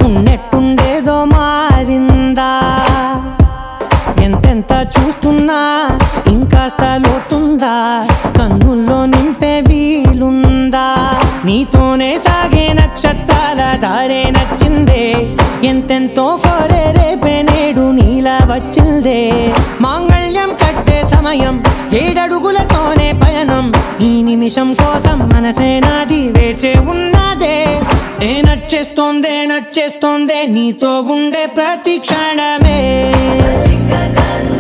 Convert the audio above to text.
ఉన్నట్టుండేదో మారిందా ఎంతెంత చూస్తున్నా ఇంకాస్త లోతుందా కన్నుల్లో నింపే వీలుందా నీతోనే సాగే నక్షత్రాల దారే నచ్చిందే ఎంతెంతో కోరే రేపే నేడు నీలా వచ్చిందే మాంగళ్యం కట్టే సమయం ఏడడుగులతోనే పయనం ఈ నిమిషం కోసం మనసే నాది వేచే ఉన్నదే ఏ నచ్చేస్తోందే నచ్చేస్తోందే నీతో ఉండే ప్రతి క్షణమే